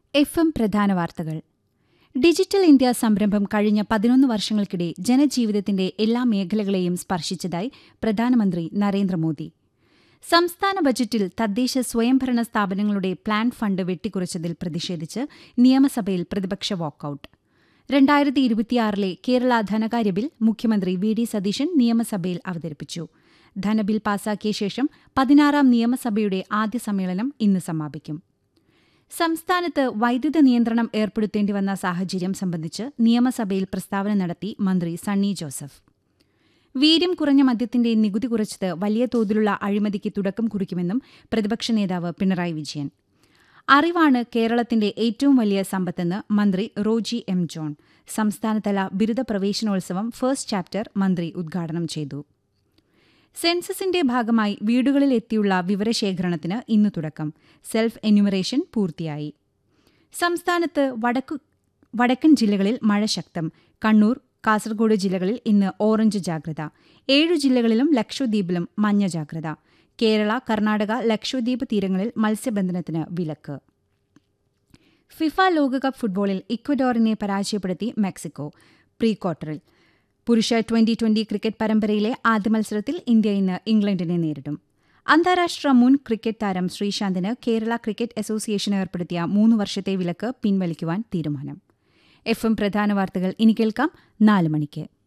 F M പ്രധാന വാർത്തകൾ digital India സംരംഭം കഴിഞ്ഞ പതിനൊന്ന് വർഷങ്ങൾക്കിടെ ജനജീവിതത്തിന്റെ എല്ലാ മേഖലകളെയും സ്പർശിച്ചതായി പ്രധാനമന്ത്രി നരേന്ദ്രമോദി സംസ്ഥാന ബജറ്റിൽ തദ്ദേശ സ്വയംഭരണ സ്ഥാപനങ്ങളുടെ പ്ലാൻ ഫണ്ട് വെട്ടിക്കുറച്ചതിൽ പ്രതിഷേധിച്ച് നിയമസഭയിൽ പ്രതിപക്ഷ വാക്കൌട്ട് രണ്ടായിരത്തി ഇരുപത്തിയാറിലെ കേരള ധനകാര്യ ബിൽ മുഖ്യമന്ത്രി വി ഡി സതീശൻ നിയമസഭയിൽ അവതരിപ്പിച്ചു ധനബിൽ പാസാക്കിയ ശേഷം പതിനാറാം നിയമസഭയുടെ ആദ്യ സമ്മേളനം ഇന്ന് സമാപിക്കും സംസ്ഥാനത്ത് വൈദ്യുത നിയന്ത്രണം ഏർപ്പെടുത്തേണ്ടി വന്ന സാഹചര്യം സംബന്ധിച്ച് നിയമസഭയിൽ പ്രസ്താവന നടത്തി മന്ത്രി സണ്ണി ജോസഫ് വീര്യം കുറഞ്ഞ മദ്യത്തിന്റെ നികുതി കുറച്ചത് വലിയ തോതിലുള്ള അഴിമതിക്ക് തുടക്കം കുറിക്കുമെന്നും പ്രതിപക്ഷ നേതാവ് പിണറായി വിജയൻ അറിവാണ് കേരളത്തിന്റെ ഏറ്റവും വലിയ സമ്പത്തെന്ന് മന്ത്രി റോജി എം ജോൺ സംസ്ഥാനതല ബിരുദ പ്രവേശനോത്സവം ഫസ്റ്റ് ചാപ്റ്റർ മന്ത്രി ഉദ്ഘാടനം ചെയ്തു സെൻസസിന്റെ ഭാഗമായി വീടുകളിൽ എത്തിയുള്ള വിവരശേഖരണത്തിന് ഇന്ന് തുടക്കം സെൽഫ് എന്യൂമറേഷൻ പൂർത്തിയായി സംസ്ഥാനത്ത് വടക്കു വടക്കൻ ജില്ലകളിൽ മഴ ശക്തം കണ്ണൂർ കാസർഗോഡ് ജില്ലകളിൽ ഇന്ന് ഓറഞ്ച് ജാഗ്രത ഏഴു ജില്ലകളിലും ലക്ഷദ്വീപിലും മഞ്ഞ ജാഗ്രത കേരള കർണാടക ലക്ഷദ്വീപ് തീരങ്ങളിൽ മത്സ്യബന്ധനത്തിന് വിലക്ക് ഫിഫ ലോകകപ്പ് ഫുട്ബോളിൽ ഇക്വഡോറിനെ പരാജയപ്പെടുത്തി മെക്സിക്കോ പ്രീ ക്വാർട്ടറിൽ പുരുഷ ട്വന്റി ട്വന്റി ക്രിക്കറ്റ് പരമ്പരയിലെ ആദ്യ മത്സരത്തിൽ ഇന്ത്യ ഇന്ന് ഇംഗ്ലണ്ടിനെ നേരിടും അന്താരാഷ്ട്ര മുൻ ക്രിക്കറ്റ് താരം ശ്രീശാന്തിന് കേരള ക്രിക്കറ്റ് അസോസിയേഷൻ ഏർപ്പെടുത്തിയ മൂന്ന് വർഷത്തെ വിലക്ക് പിൻവലിക്കുവാൻ തീരുമാനം എഫ് എം പ്രധാന വാർത്തകൾ ഇനി കേൾക്കാം നാല് മണിക്ക്